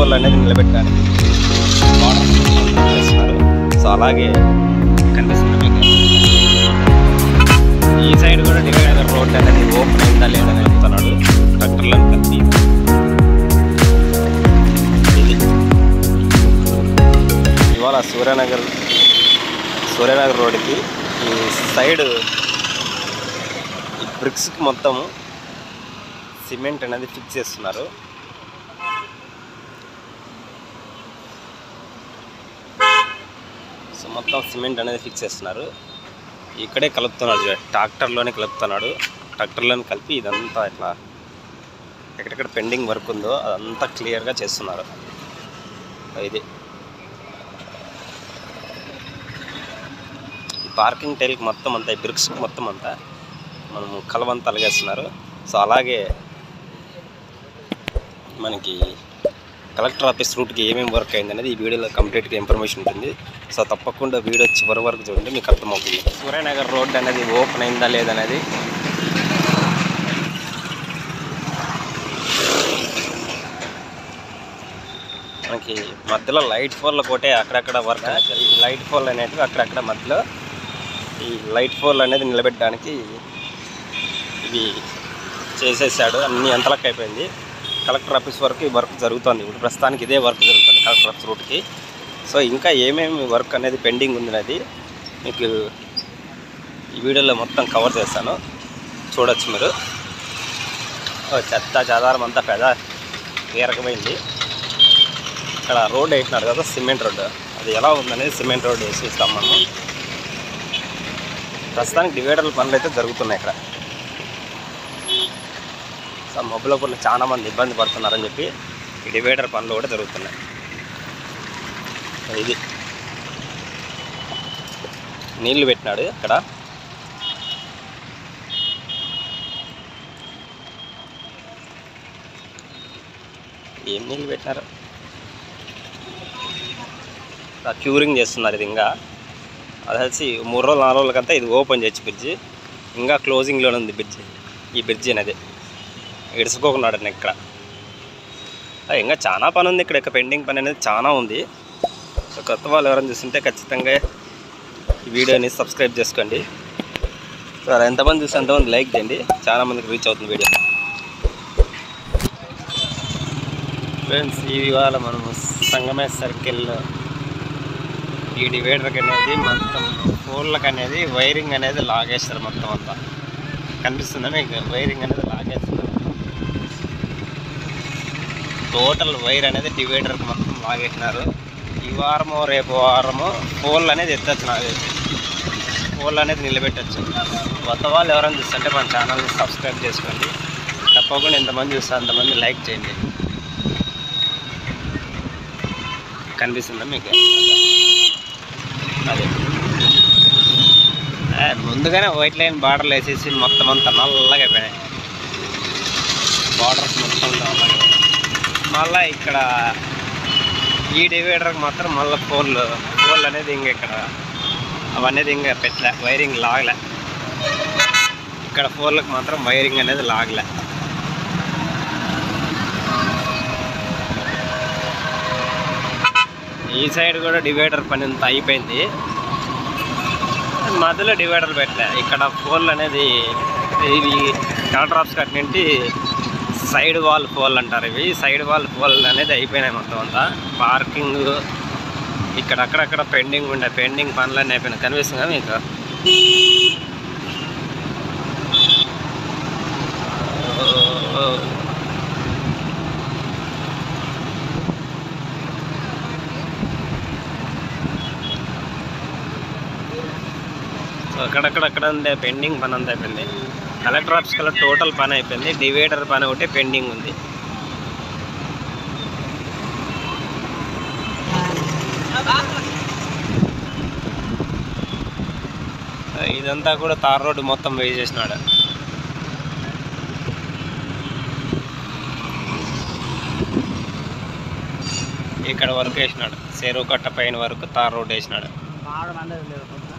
Pole అనేది నిలబెట్టడానికి border చేస్తున్నారు సో అలాగే కనిపిస్తుంది మీకు ఈ సైడ్ కూడా డివైడర్ రోడ్ అనేది ఓపెన్ అయిందా లేదని చెప్తున్నాడు ట్రాక్టర్లను కలిపి ఇది ఇవాళ సూర్యనగర్ సూర్యనగర్ రోడ్డుకి ఈ సైడ్ ఈ బ్రిక్స్కి మొత్తం సిమెంట్ అనేది ఫిక్స్ చేస్తున్నారు సో మొత్తం సిమెంట్ అనేది ఫిక్స్ చేస్తున్నారు ఇక్కడే కలుపుతున్నాడు చూడండి. ట్రాక్టర్లోనే కలుపుతున్నాడు ట్రాక్టర్లోనే కలిపి ఇదంతా ఇట్లా ఎక్కడెక్కడ పెండింగ్ వర్క్ ఉందో అదంతా క్లియర్గా చేస్తున్నారు ఇది ఈ పార్కింగ్ టైల్కి మొత్తం అంతా ఈ బ్రిక్స్కి మొత్తం అంతా మనం కలవంతా అలగేస్తున్నారు సో అలాగే మనకి కలెక్టర్ ఆఫీస్ రూట్కి ఏమేమి వర్క్ అయింది అనేది ఈ వీడియోలో కంప్లీట్గా ఇన్ఫర్మేషన్ ఉంటుంది సో తప్పకుండా వీడియో చివరి వరకు చూడండి మీకు అర్థమవుతుంది సూర్యనగర్ రోడ్ అనేది ఓపెన్ అయిందా లేదనేది మనకి మధ్యలో లైట్ ఫోల్ ఒకటే అక్కడక్కడ వర్క్ అనేది జరిగింది. ఈ లైట్ ఫోల్ అనేటివి అక్కడక్కడ మధ్యలో ఈ లైట్ ఫోల్ అనేది నిలబెట్టడానికి ఇవి చేసేసాడు అన్ని అంతలకు అయిపోయింది కలెక్టర్ ఆఫీస్ వరకు ఈ వర్క్ జరుగుతుంది ఇప్పుడు ప్రస్తుతానికి ఇదే వర్క్ జరుగుతుంది కలెక్టర్ ఆఫీస్ రూట్కి సో ఇంకా ఏమేమి వర్క్ అనేది పెండింగ్ ఉంది అనేది మీకు ఈ వీడియోలో మొత్తం కవర్ చేస్తాను చూడొచ్చు మీరు ఓ చెత్త చెదారం అంతా పెద తీరకపోయింది ఇక్కడ రోడ్ వేసినారు కదా సిమెంట్ రోడ్డు అది ఎలా ఉందనేది సిమెంట్ రోడ్ వేసి ఇస్తాం మనం ప్రస్తుతానికి డివైడర్ల పనులు అయితే జరుగుతున్నాయి ఇక్కడ సో మొబైల్ చాలా మంది ఇబ్బంది పడుతున్నారని చెప్పి ఈ డివైడర్ పనులు కూడా జరుగుతున్నాయి సో ఇది నీళ్లు పెట్టినాడు ఇక్కడ ఏం నీళ్ళు పెట్టినారు ఆ క్యూరింగ్ చేస్తున్నారు ఇది ఇంకా అది వచ్చి మూడు రోజులు నాలుగు రోజులకంతా ఇది ఓపెన్ చేయొచ్చు బ్రిడ్జి ఇంకా క్లోజింగ్లోనే ఉంది బ్రిడ్జి ఈ బ్రిడ్జి అనేది ఇడుచుకోకున్నాడు ఇక్కడ ఆ, ఇంకా చాలా పని ఉంది ఇక్కడ పెండింగ్ పని అనేది చాలా ఉంది సో కొత్త వాళ్ళు ఎవరైనా చూస్తుంటే ఖచ్చితంగా ఈ వీడియోని సబ్స్క్రైబ్ చేసుకోండి సో అది ఎంతమంది చూస్తే అంతమంది లైక్ చేయండి చాలా మందికి రీచ్ అవుతుంది వీడియో ఫ్రెండ్స్ ఇవాళ మనము సంగమే సర్కిల్ ఈ డివైడర్కి అనేది మొత్తం ఫోన్లకు అనేది వైరింగ్ అనేది లాగేస్తారు మొత్తం అంతా కనిపిస్తుందా మీకు వైరింగ్ అనేది లాగేస్తున్నారు టోటల్ వైర్ అనేది డివైడర్కి మొత్తం లాగేసినారు ఈ వారము రేపు వారము పోల్ అనేది ఎత్తచ్చు నాకు తెలిసి పోల్ అనేది నిలబెట్టచ్చు కొత్త వాళ్ళు ఎవరైనా చూస్తుంటే మన ఛానల్ని సబ్స్క్రైబ్ చేసుకోండి తప్పకుండా ఎంతమంది చూస్తే అంతమంది లైక్ చేయండి కనిపిస్తుందా మీకు అదే ఆ, ముందుగానే వైట్ లైన్ బార్డర్లు వేసేసి మొత్తం అంతా నల్లగా అయిపోయినాయి బార్డర్స్ మొత్తం నల్లగా అయిపోయినాయి. మళ్ళా ఇక్కడ ఈ డివైడర్కి మాత్రం మళ్ళీ ఫోన్లు ఫోన్లు అనేది ఇంక ఇక్కడ అవనేది ఇంకా పెట్టలే వైరింగ్ లాగలే ఇక్కడ ఫోన్లకు మాత్రం వైరింగ్ అనేది లాగలే ఈ సైడ్ కూడా డివైడర్ పని అంతా అయిపోయింది మధ్యలో డివైడర్ పెట్టలే ఇక్కడ ఫోన్లు అనేది ఇవి డ్రాప్స్ కట్టినట్టు సైడ్ వాల్ ఫోల్ అంటారు ఇవి సైడ్ వాల్ ఫోల్ అనేది అయిపోయినాయి మొత్తం అంతా పార్కింగ్ ఇక్కడ అక్కడక్కడ పెండింగ్ ఉండే పెండింగ్ పనులన్నీ అయిపోయినాయి కనిపిస్తుందా మీకు ఓ, ఓ. సో అక్కడక్కడక్కడ ఉండే పెండింగ్ పని అంతా అయిపోయింది కలెక్టర్ ఆఫీస్ కల్లా టోటల్ పని అయిపోయింది డివైడర్ పని ఒకటి పెండింగ్ ఉంది ఇదంతా కూడా తార్ రోడ్డు మొత్తం వేసేసినాడు ఇక్కడ వరకు వేసినాడు చెరువు కట్ట పైన వరకు తార్ రోడ్డు వేసినాడు మాడ మండలి లేదు